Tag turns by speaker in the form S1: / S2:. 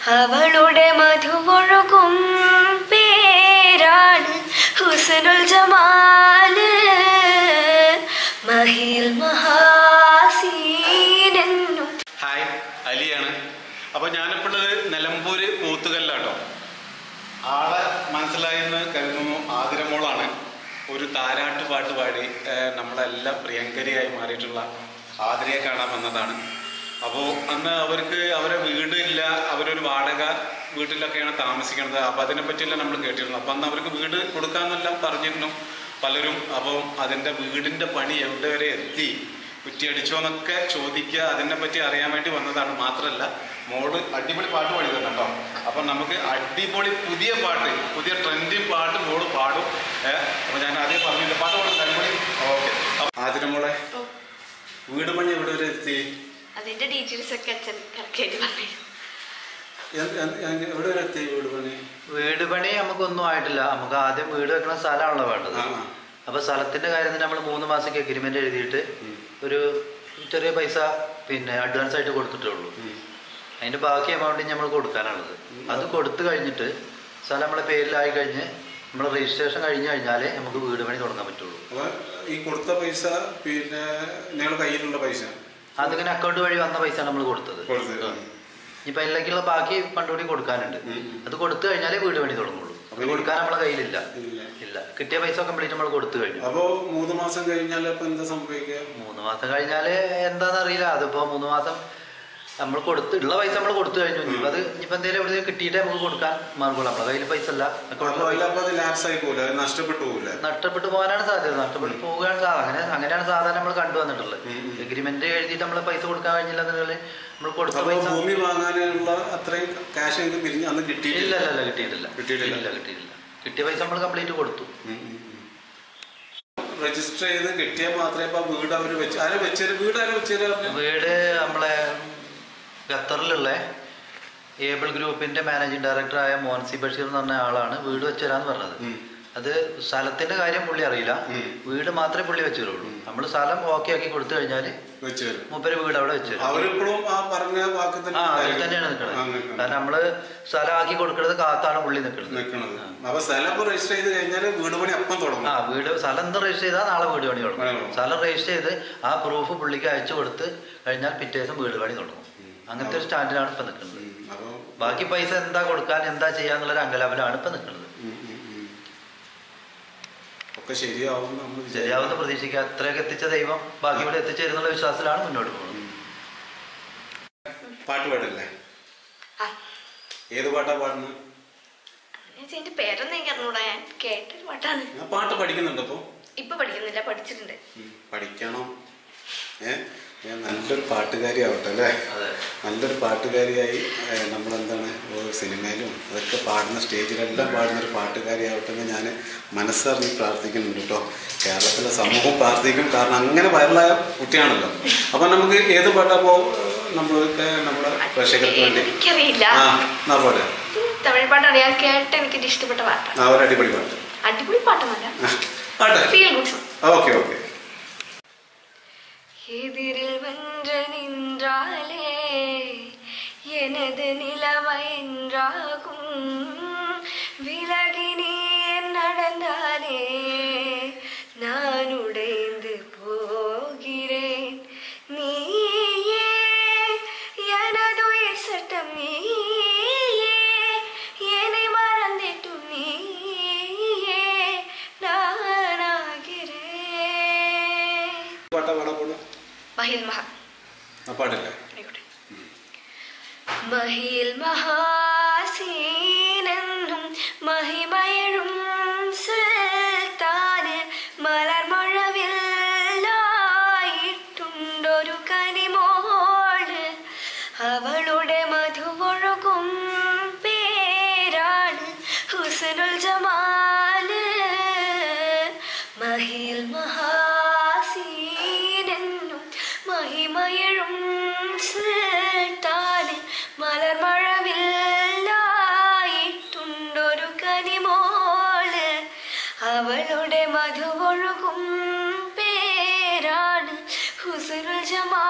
S1: അവളുടെ മധുവൊഴുകും പേരാണ് ഹുസനുൽ ജമാല് മഹിൽ മഹാസീനെന്നും
S2: ഹായ് അലിയാണ് അപ്പോൾ ഞാനിപ്പോഴത് നിലമ്പൂര് പോത്തുകല്ലാട്ടോ ആളെ മനസ്സിലായെന്ന് കരുതുന്നു ആതിരമോളാണ് ഒരു താരാട്ട് പാട്ട് പാടി ഏഹ്, നമ്മളെല്ലാം പ്രിയങ്കരിയായി മാറിയിട്ടുള്ള ആതിരയെ കാണാൻ വന്നതാണ് അപ്പോൾ അന്ന് അവർക്ക് അവരെ വീടില്ല അവരൊരു വാടക വീട്ടിലൊക്കെയാണ് താമസിക്കുന്നത് അപ്പോൾ അതിനെപ്പറ്റിയെല്ലാം നമ്മൾ കേട്ടിരുന്നു അപ്പോൾ അന്ന് അവർക്ക് വീട് കൊടുക്കാമെന്നെല്ലാം പറഞ്ഞിരുന്നു പലരും അപ്പോൾ അതിൻ്റെ വീടിൻ്റെ പണി എവിടെ വരെ എത്തി കുറ്റിയടിച്ചോ എന്നൊക്കെ ചോദിക്കുക അതിനെ പറ്റി അറിയാൻ വേണ്ടി വന്നതാണ് മാത്രമല്ല മോള് അടിപൊളി പാട്ട് പാടി തന്നെ കേട്ടോ അപ്പം നമുക്ക് അടിപൊളി പുതിയ പാട്ട് പുതിയ ട്രെൻഡിങ് പാട്ട് മോള് പാടും ഏഹ് അപ്പൊ ഞാൻ ആദ്യം പറഞ്ഞില്ല പാട്ട് പാടും അടിപൊളി ഓക്കെ ആതിര മോളെ വീട് പണി എവിടെ വരെ എത്തി
S1: അതിന്റെ ഡീറ്റെയിൽസ് ഒക്കെ അച്ഛൻ കറക്റ്റായിട്ട് പറഞ്ഞു
S2: എ- എ- എ- എവിടെ വരെ എത്തി വീട് പണി
S3: വീട് പണി നമുക്കൊന്നും ആയിട്ടില്ല നമുക്ക് ആദ്യം വീട് വെക്കണ സ്ഥലമാണല്ലോ വേണ്ടത്
S2: ആ, ആ.
S3: അപ്പൊ സ്ഥലത്തിന്റെ കാര്യത്തിന് നമ്മൾ മൂന്ന് മാസം എഗ്രിമെന്റ് എഴുതിയിട്ട്
S2: ഉം.
S3: ഒരു ചെറിയ പൈസ പിന്നെ അഡ്വാൻസ് ആയിട്ട് കൊടുത്തിട്ടേ ഉള്ളൂ
S2: ഉം.
S3: അതിന്റെ ബാക്കി എമൗണ്ട് നമ്മൾ കൊടുക്കാനുള്ളത്
S2: ഉം.
S3: അത് കൊടുത്തു കഴിഞ്ഞിട്ട് സ്ഥലം നമ്മളെ പേരിലായി കഴിഞ്ഞ് നമ്മൾ രജിസ്ട്രേഷൻ കഴിഞ്ഞ് കഴിഞ്ഞാലേ നമുക്ക് വീട് പണി തുടങ്ങാൻ പറ്റുള്ളൂ
S2: അപ്പൊ ഈ കൊടുത്ത പൈസ പിന്നെ നിങ്ങളുടെ കയ്യിലുള്ള പൈസ
S3: അതിങ്ങനെ അക്കൗണ്ട് വഴി വന്ന പൈസ നമ്മൾ കൊടുത്തത്
S2: കൊടുത്തത്.
S3: ആ. ഇനിയിപ്പൊ അതിലേക്കുള്ള ബാക്കി ഫണ്ട് കൂടി കൊടുക്കാനുണ്ട്
S2: ഉം, ഉം.
S3: അത് കൊടുത്തു കഴിഞ്ഞാലേ വീട് പണി തുടങ്ങുള്ളൂ അത് കൊടുക്കാൻ നമ്മളെ കയ്യിലില്ല
S2: ഇല്ല.
S3: ഇല്ല കിട്ടിയ പൈസ കംപ്ലീറ്റ് നമ്മൾ കൊടുത്തു കഴിഞ്ഞു
S2: അപ്പോ മൂന്ന് മാസം കഴിഞ്ഞാൽ ഇപ്പൊ എന്താ സംഭവിക്കുക
S3: മൂന്ന് മാസം കഴിഞ്ഞാല് എന്താന്ന് അറിയില്ല അതിപ്പോ മൂന്ന് മാസം നമ്മൾ കൊടുത്ത് ഉള്ള പൈസ നമ്മൾ കൊടുത്തു കഴിഞ്ഞു ഇനിയിപ്പോ അത് ഇനിയിപ്പോ എന്തെങ്കിലും എവിടെ കിട്ടിയിട്ടേ നമുക്ക് കൊടുക്കാൻ മാർഗുള്ളൂ നമ്മളെ കയ്യിൽ പൈസ അല്ല
S2: അപ്പൊ അല്ല അപ്പൊ അത് ലാപ്സ് ആയി പോലെ അത് നഷ്ടപ്പെട്ടു പോകില്ല
S3: നഷ്ടപ്പെട്ടു പോകാനാണ് സാധ്യത നഷ്ടപ്പെട്ടു പോവുകയാണ് സാ- അങ്ങനെ അങ്ങനെയാണ് സാധാരണ നമ്മൾ കണ്ടുവന്നിട്ടുള്ളത്
S2: ഉം, ഉം.
S3: എഗ്രിമെന്റ് എഴുതിയിട്ട് നമ്മൾ പൈസ കൊടുക്കാൻ കഴിഞ്ഞില്ല എന്നുണ്ടെങ്കിൽ നമ്മൾ കൊടുത്ത
S2: അപ്പൊ
S3: പൈസ
S2: ഭൂമി വാങ്ങാനുള്ള അത്രയും കാശ് നിങ്ങൾക്ക് പിരിഞ്ഞ് അന്ന്
S3: ഇല്ല
S2: കിട്ടിയിട്ടില്ല
S3: ഇല്ല ഇല്ല കിട്ടിയിട്ടില്ല
S2: കിട്ടിയിട്ടില്ല.
S3: ഇല്ല കിട്ടിയിട്ടില്ല കിട്ടിയ പൈസ നമ്മൾ കംപ്ലീറ്റ് കൊടുത്തു
S2: രജിസ്റ്റർ ചെയ്ത് കിട്ടിയാൽ മാത്രമേ ഇപ്പൊ വീട് അവര് വെച്ച് ആരെ വെച്ചേര് വീട് ആരെ വെച്ചേര് പറഞ്ഞു
S3: വീട് നമ്മളെ ഖത്തറിലുള്ള ഏബിൾ ഗ്രൂപ്പിന്റെ മാനേജിംഗ് ഡയറക്ടറായ മോൻസി ബഷീർ എന്ന് പറഞ്ഞ ആളാണ് വീട് വെച്ചുതരാന്ന് പറഞ്ഞത്
S2: ഉം.
S3: അത് സ്ഥലത്തിന്റെ കാര്യം പുള്ളി അറിയില്ല
S2: ഉം.
S3: വീട് മാത്രമേ പുള്ളി വെച്ചുതരുള്ളൂ നമ്മൾ സ്ഥലം ഓക്കെ ആക്കി കൊടുത്തു കഴിഞ്ഞാല്
S2: വെച്ചേര്
S3: മൂപ്പര് വീട് അവിടെ വെച്ചു
S2: അവരിപ്പോഴും ആ പറഞ്ഞ വാക്ക്
S3: ആ അതിൽ
S2: തന്നെ
S3: തന്നെയാണ്
S2: ആ,
S3: നിൽക്കുന്നത്
S2: നിൽക്കുന്നത്.
S3: കാരണം നമ്മള് സ്ഥലം ആക്കി കൊടുക്കുന്നത് കാത്താണ് പുള്ളി നിൽക്കുന്നത്
S2: നിൽക്കണത് അപ്പൊ സ്ഥലം ഇപ്പൊ രജിസ്റ്റർ ചെയ്ത് കഴിഞ്ഞാൽ വീട് പണി അപ്പം തുടങ്ങും
S3: ആ വീട് സ്ഥലം എന്ത് രജിസ്റ്റർ ചെയ്താൽ നാളെ വീട് പണി തുടങ്ങും
S2: പണി തുടങ്ങും.
S3: സ്ഥലം രജിസ്റ്റർ ചെയ്ത് ആ പ്രൂഫ് പുള്ളിക്ക് അയച്ചു കൊടുത്ത് കഴിഞ്ഞാൽ പിറ്റേ ദിവസം വീട് പണി തുടങ്ങും അങ്ങനത്തെ ഒരു സ്റ്റാൻഡിലാണ് ഇപ്പൊ നിൽക്കുന്നത്
S2: ഉം. അപ്പൊ
S3: ബാക്കി പൈസ എന്താ കൊടുക്കാൻ എന്താ ചെയ്യാന്നുള്ളൊരു അങ്കലാവിലാണ് ഇപ്പൊ നിൽക്കുന്നത്
S2: ഉം, ഉം, ഉം. ഒക്കെ ശരിയാവും നമ്മൾ വിചാരിക്കുന്നു.
S3: ശരിയാവുന്ന പ്രതീക്ഷിക്കുക അത്രയൊക്കെ എത്തിച്ച ദൈവം ബാക്കി ഇവിടെ എത്തിച്ചേരുന്നുള്ള വിശ്വാസത്തിലാണ് മുന്നോട്ട് പോകുന്നത്
S2: പാട്ട് പാടല്ലേ
S1: ആ
S2: ഏത് പാട്ടാ പാടുന്നത്
S1: എന്റെ പേരൊന്നും എനിക്ക് അറിഞ്ഞൂടാ ഞാൻ കേട്ടൊരു പാട്ടാണ്
S2: ഞാൻ പാട്ട് പഠിക്കുന്നുണ്ട് അപ്പൊ
S1: ഇപ്പൊ പഠിക്കുന്നില്ല പഠിച്ചിട്ടുണ്ട്
S2: പഠിക്കണം ഏ ഞാൻ നല്ലൊരു പാട്ടുകാരി ആവട്ടെ അല്ലേ
S3: അതെ
S2: നല്ലൊരു പാട്ടുകാരിയായി ഏ, നമ്മളെന്താണ് ഓ സിനിമയിലും അതൊക്കെ പാടുന്ന സ്റ്റേജിലെല്ലാം പാടുന്ന ഒരു പാട്ടുകാരി ആവട്ടെ എന്ന് ഞാൻ മനസ്സറിഞ്ഞ് പ്രാർത്ഥിക്കുന്നുണ്ട് കേട്ടോ കേരളത്തിലെ സമൂഹം പ്രാർത്ഥിക്കും കാരണം അങ്ങനെ വൈറലായ കുട്ടിയാണല്ലോ അപ്പം നമുക്ക് ഏത് പാട്ടാപ്പോ നമ്മളൊക്കെ നമ്മുടെ പ്രേക്ഷകർക്ക് വേണ്ടി
S1: എനിക്കറിയില്ല
S2: ആ എന്നാ പാടുക
S1: തമിഴ് പാട്ടാണ് ഞാൻ കേട്ട എനിക്ക് ഇഷ്ടപ്പെട്ട പാട്ടാണ്
S2: ആ ഒരു അടിപൊളി പാട്ട്
S1: അടിപൊളി പാട്ടൊന്നുമല്ല
S2: ആ, പാട്ടെ
S1: ഫീൽ ഗുഡ്
S2: ഓക്കെ ഓക്കെ
S1: எதிரில் வென்ற நின்றாலே எனது நிலைமை என்றாகும் விலகி நீ என் நடந்தாலே நான் உடைந்து போகிறேன் நீயே எனது உயிர் சட்டம் நீயே என்னை மறந்திட்டும் நீயே நானாகிறேன்
S2: പാട്ടാ പാടാ പാടുക
S1: മഹിൽ മഹ
S2: ആ പാടല്ലേ
S1: ആയിക്കോട്ടെ മഹിൽ മഹാസീനെന്നും മഹിമയഴും സുൽത്താന് മലർമഴവില്ലായിട്ടുണ്ടൊരു കനിമോള് അവളുടെ മധുവൊഴുകും പേരാണ് ഹുസനുൽ ജമാല് മഹിൽ മഹാസീനെന്നും മഹിമയഴും സുൽത്താന് മലർമഴവില്ലായിട്ടുണ്ടൊരു കനിമോള് അവളുടെ മധുവൊഴുകും പേരാണ് ഹുസനുൽ ജമാ